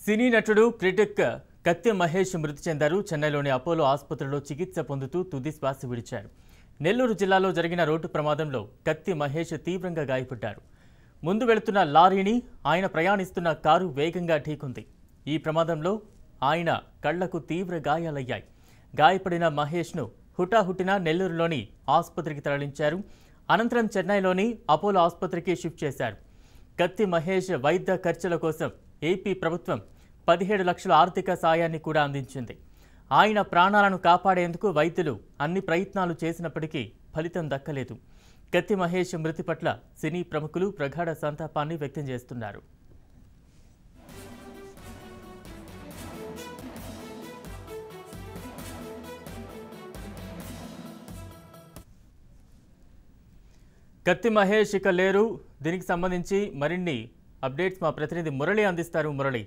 సినీ నటుడు క్రిటిక్ కత్తి మహేష్ మృతి చెందారు చెన్నైలోని అపోలో ఆసుపత్రిలో చికిత్స పొందుతూ తుది శ్వాస విడిచారు నెల్లూరు జిల్లాలో జరిగిన రోడ్డు ప్రమాదంలో కత్తి మహేష్ తీవ్రంగా గాయపడ్డారు ముందు వెళుతున్న లారీని ఆయన ప్రయాణిస్తున్న కారు వేగంగా ఢీకొంది ఈ ప్రమాదంలో ఆయన కళ్లకు తీవ్ర గాయాలయ్యాయి గాయపడిన మహేష్ను హుటాహుటిన నెల్లూరులోని ఆసుపత్రికి తరలించారు అనంతరం చెన్నైలోని అపోలో ఆసుపత్రికి షిఫ్ట్ చేశారు కత్తి మహేష్ వైద్య ఖర్చుల కోసం ఏపీ ప్రభుత్వం పదిహేడు లక్షల ఆర్థిక సాయాన్ని కూడా అందించింది ఆయన ప్రాణాలను కాపాడేందుకు వైద్యులు అన్ని ప్రయత్నాలు చేసినప్పటికీ ఫలితం దక్కలేదు కత్తి మహేష్ మృతి పట్ల సినీ ప్రముఖులు ప్రగాఢ సంతాపాన్ని వ్యక్తం చేస్తున్నారు కత్తి మహేష్ ఇక లేరు దీనికి సంబంధించి మరిన్ని అప్డేట్స్ మా ప్రతినిధి మురళి అందిస్తారు మురళి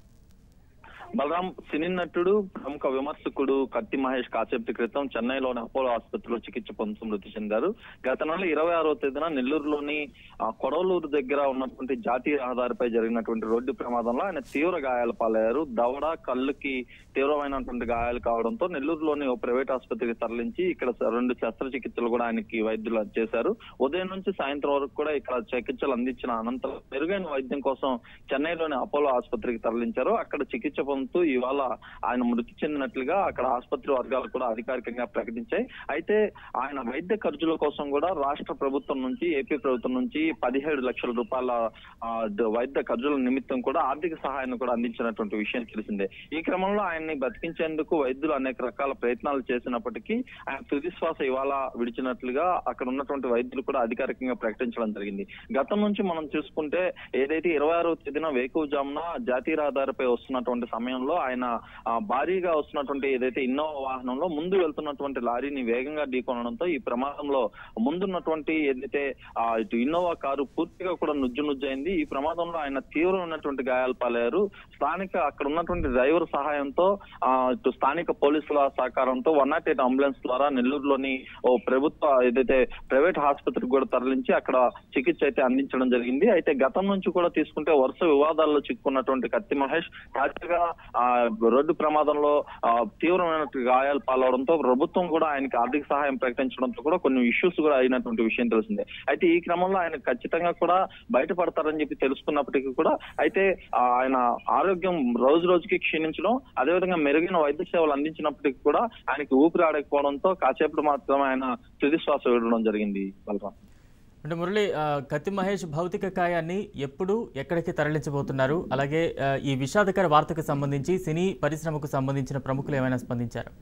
బలరాం సినీ నటుడు ప్రముఖ విమర్శకుడు కత్తి మహేష్ కాసేపటి క్రితం చెన్నైలోని అపోలో ఆసుపత్రిలో చికిత్స పొందుతూ మృతి చెందారు గత నెల ఇరవై ఆరో తేదీన నెల్లూరులోని ఆ, కొడవలూరు దగ్గర ఉన్నటువంటి జాతీయ రహదారిపై జరిగినటువంటి రోడ్డు ప్రమాదంలో ఆయన తీవ్ర గాయాల పాలయ్యారు దవడ కళ్ళుకి తీవ్రమైనటువంటి గాయాలు కావడంతో నెల్లూరులోని ఓ ప్రైవేట్ ఆసుపత్రికి తరలించి ఇక్కడ స- రెండు శస్త్రచికిత్సలు కూడా ఆయనకి వైద్యులు చేశారు ఉదయం నుంచి సాయంత్రం వరకు కూడా ఇక్కడ చికిత్సలు అందించిన అనంతరం మెరుగైన వైద్యం కోసం చెన్నైలోని అపోలో ఆసుపత్రికి తరలించారు అక్కడ చికిత్స పొందుతూ ఇవాళ ఆయన మృతి చెందినట్లుగా అక్కడ ఆసుపత్రి వర్గాలు కూడా అధికారికంగా ప్రకటించాయి అయితే ఆయన వైద్య ఖర్చుల కోసం కూడా రాష్ట్ర ప్రభుత్వం నుంచి ఏపీ ప్రభుత్వం నుంచి పదిహేడు లక్షల రూపాయల ఆ, ద- వైద్య ఖర్చుల నిమిత్తం కూడా ఆర్థిక సహాయాన్ని కూడా అందించినటువంటి విషయం తెలిసిందే ఈ క్రమంలో ఆయన్ని బతికించేందుకు వైద్యులు అనేక రకాల ప్రయత్నాలు చేసినప్పటికీ ఆయన తుది శ్వాస ఇవాళ విడిచినట్లుగా అక్కడ ఉన్నటువంటి వైద్యులు కూడా అధికారికంగా ప్రకటించడం జరిగింది గతం నుంచి మనం చూసుకుంటే ఏదైతే ఇరవై ఆరో తేదీన వేకువజామున జాతీయ రహదారిపై వస్తున్నటువంటి సమయంలో ఆయన ఆ, భారీగా వస్తున్నటువంటి ఏదైతే ఇన్నోవా వాహనంలో ముందు వెళ్తున్నటువంటి లారీని వేగంగా ఢీకొనడంతో ఈ ప్రమాదంలో ముందున్నటువంటి ఏదైతే ఆ ఇటు ఇన్నోవా కారు పూర్తిగా కూడా నుజ్జు నుజ్జైంది ఈ ప్రమాదంలో ఆయన తీవ్రమైనటువంటి గాయాలు పాలయ్యారు స్థానిక అక్కడ ఉన్నటువంటి డ్రైవర్ సహాయంతో ఆ ఇటు స్థానిక పోలీసుల సహకారంతో వన్ నాట్ ఎయిట్ అంబులెన్స్ ద్వారా నెల్లూరులోని ఓ ప్రభుత్వ ఏదైతే ప్రైవేట్ ఆసుపత్రికి కూడా తరలించి అక్కడ చికిత్స అయితే అందించడం జరిగింది అయితే గతం నుంచి కూడా తీసుకుంటే వరుస వివాదాల్లో చిక్కున్నటువంటి కత్తి మహేష్ తాజాగా ఆ రోడ్డు ప్రమాదంలో ఆ, తీవ్రమైన గాయాలు పాలవడంతో ప్రభుత్వం కూడా ఆయనకి ఆర్థిక సహాయం ప్రకటించడంతో కూడా కొన్ని ఇష్యూస్ కూడా అయినటువంటి విషయం తెలిసిందే అయితే ఈ క్రమంలో ఆయన ఖచ్చితంగా కూడా బయటపడతారని చెప్పి తెలుసుకున్నప్పటికీ కూడా అయితే ఆ, ఆయన ఆరోగ్యం రోజు రోజుకి క్షీణించడం అదేవిధంగా మెరుగైన వైద్య సేవలు అందించినప్పటికీ కూడా ఆయనకి ఊపిరి ఆడకపోవడంతో కాసేపటి మాత్రమే ఆయన తుది శ్వాస విడడం జరిగింది బలరాం అంటే మురళి ఆ, కత్తి మహేష్ భౌతిక కాయాన్ని ఎప్పుడు ఎక్కడికి తరలించబోతున్నారు అలాగే ఆ, ఈ విషాదకర వార్తకు సంబంధించి సినీ పరిశ్రమకు సంబంధించిన ప్రముఖులు ఏమైనా స్పందించారు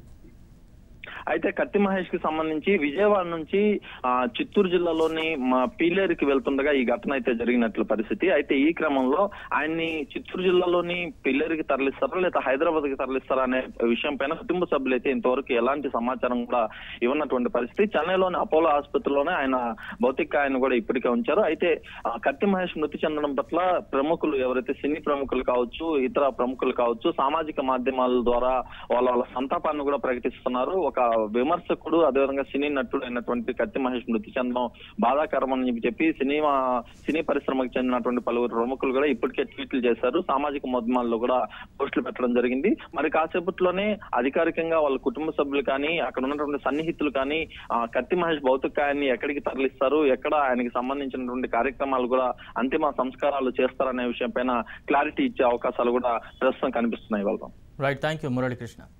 అయితే కత్తి మహేష్ కి సంబంధించి విజయవాడ నుంచి ఆ, చిత్తూరు జిల్లాలోని మా పీలేరుకి వెళ్తుండగా ఈ ఘటన అయితే జరిగినట్లు పరిస్థితి అయితే ఈ క్రమంలో ఆయన్ని చిత్తూరు జిల్లాలోని పిల్లేరుకి తరలిస్తారా లేదా హైదరాబాద్ కి తరలిస్తారా అనే విషయం పైన కుటుంబ సభ్యులు అయితే ఇంతవరకు ఎలాంటి సమాచారం కూడా ఇవ్వనటువంటి పరిస్థితి చెన్నైలోని అపోలో ఆసుపత్రిలోనే ఆయన భౌతిక ఆయన కూడా ఇప్పటికే ఉంచారు అయితే ఆ, కత్తి మహేష్ మృతి చెందడం పట్ల ప్రముఖులు ఎవరైతే సినీ ప్రముఖులు కావచ్చు ఇతర ప్రముఖులు కావచ్చు సామాజిక మాధ్యమాల ద్వారా వాళ్ళ వాళ్ళ సంతాపాన్ని కూడా ప్రకటిస్తున్నారు ఒక విమర్శకుడు అదేవిధంగా సినీ నటుడు అయినటువంటి కత్తి మహేష్ మృతి చెందడం బాధాకరం అని చెప్పి సినిమా సినీ పరిశ్రమకు చెందినటువంటి పలువురు ప్రముఖులు కూడా ఇప్పటికే ట్వీట్లు చేశారు సామాజిక మాధ్యమాల్లో కూడా పోస్టులు పెట్టడం జరిగింది మరి కాసేపట్లోనే అధికారికంగా వాళ్ళ కుటుంబ సభ్యులు కానీ అక్కడ ఉన్నటువంటి సన్నిహితులు కానీ ఆ, కత్తి మహేష్ భౌతికాయాన్ని ఎక్కడికి తరలిస్తారు ఎక్కడ ఆయనకి సంబంధించినటువంటి కార్యక్రమాలు కూడా అంతిమ సంస్కారాలు చేస్తారనే విషయం పైన క్లారిటీ ఇచ్చే అవకాశాలు కూడా ప్రస్తుతం కనిపిస్తున్నాయి వాళ్ళం రైట్ థ్యాంక్ యూ మురళీకృష్ణ